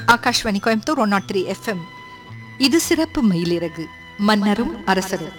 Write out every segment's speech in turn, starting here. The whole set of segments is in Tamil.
Akashvani Coimbatore one naught three FM இது சிறப்பு மயிலிறகு மன்னரும் அரசரும்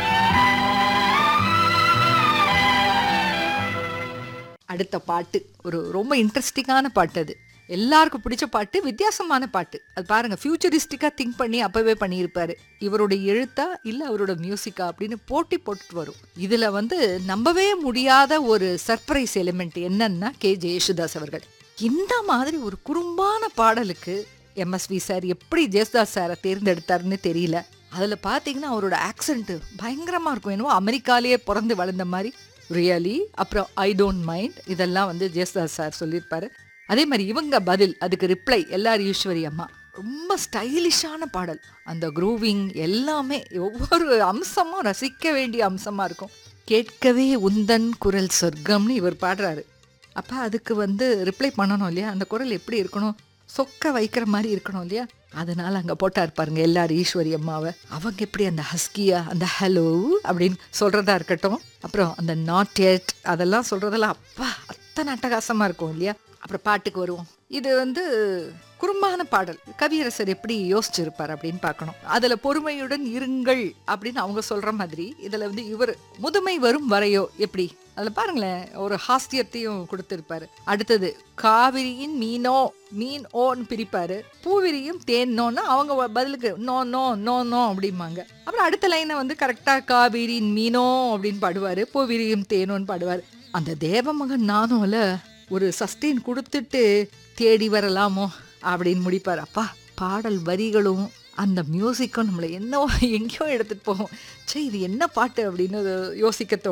அடுத்த பாட்டு ஒரு ரொம்ப இன்ட்ரெஸ்டிங்கான பாட்டு அது எல்லாருக்கும் பிடிச்ச பாட்டு வித்தியாசமான பாட்டு அது பாருங்க ஃபியூச்சரிஸ்டிக்கா திங்க் பண்ணி அப்பவே பண்ணியிருப்பாரு இவருடைய எழுத்தா இல்ல அவரோட மியூசிக்கா அப்படின்னு போட்டி போட்டுட்டு வரும் இதுல வந்து நம்பவே முடியாத ஒரு சர்ப்ரைஸ் எலிமெண்ட் என்னன்னா கே ஜெயசுதாஸ் அவர்கள் இந்த மாதிரி ஒரு குறும்பான பாடலுக்கு எம்எஸ்வி சார் எப்படி ஜெயசுதாஸ் சாரை தேர்ந்தெடுத்தாருன்னு தெரியல அதுல பாத்தீங்கன்னா அவரோட ஆக்சென்ட் பயங்கரமா இருக்கும் என்னவோ அமெரிக்காலேயே பிறந்து வளர்ந்த மாதிரி ரியலி அப்புறம் ஐ டோன்ட் மைண்ட் இதெல்லாம் வந்து ஜெயசுதாஸ் சார் சொல்லியிருப்பாரு அதே மாதிரி இவங்க பதில் அதுக்கு ரிப்ளை எல்லாரும் ஈஸ்வரி அம்மா ரொம்ப ஸ்டைலிஷான பாடல் அந்த க்ரூவிங் எல்லாமே ஒவ்வொரு அம்சமும் ரசிக்க வேண்டிய அம்சமா இருக்கும் கேட்கவே உந்தன் குரல் சொர்க்கம்னு இவர் பாடுறாரு அப்போ அதுக்கு வந்து ரிப்ளை பண்ணணும் இல்லையா அந்த குரல் எப்படி இருக்கணும் சொக்க வைக்கிற மாதிரி இருக்கணும் இல்லையா அதனால அங்கே போட்டார் பாருங்க எல்லாரும் ஈஸ்வரி அம்மாவை அவங்க எப்படி அந்த ஹஸ்கியா அந்த ஹலோ அப்படின்னு சொல்றதா இருக்கட்டும் அப்புறம் அந்த நாட் எட் அதெல்லாம் சொல்றதெல்லாம் அப்பா அத்தனை அட்டகாசமா இருக்கும் இல்லையா அப்புறம் பாட்டுக்கு வருவோம் இது வந்து குறும்பான பாடல் கவியரசர் எப்படி யோசிச்சிருப்பார் அப்படின்னு பார்க்கணும் அதுல பொறுமையுடன் இருங்கள் அப்படின்னு அவங்க சொல்ற மாதிரி இதுல வந்து இவர் முதுமை வரும் வரையோ எப்படி அதுல பாருங்களேன் ஒரு ஹாஸ்தியத்தையும் கொடுத்திருப்பாரு அடுத்தது காவிரியின் மீனோ மீன் ஓன்னு பிரிப்பாரு பூவிரியும் தேனோன்னு அவங்க பதிலுக்கு நோ நோ நோ நோ அப்படிம்பாங்க அப்புறம் அடுத்த லைனை வந்து கரெக்டா காவிரியின் மீனோ அப்படின்னு பாடுவாரு பூவிரியும் தேனோன்னு பாடுவாரு அந்த தேவமகன் நானும்ல ஒரு சஸ்டெயின் கொடுத்துட்டு தேடி வரலாமோ அப்படின்னு முடிப்பார் அப்பா பாடல் வரிகளும் அந்த மியூசிக்கும் நம்மளை என்னவோ எங்கேயோ எடுத்துட்டு போகும் சே இது என்ன பாட்டு அப்படின்னு யோசிக்க தோணும்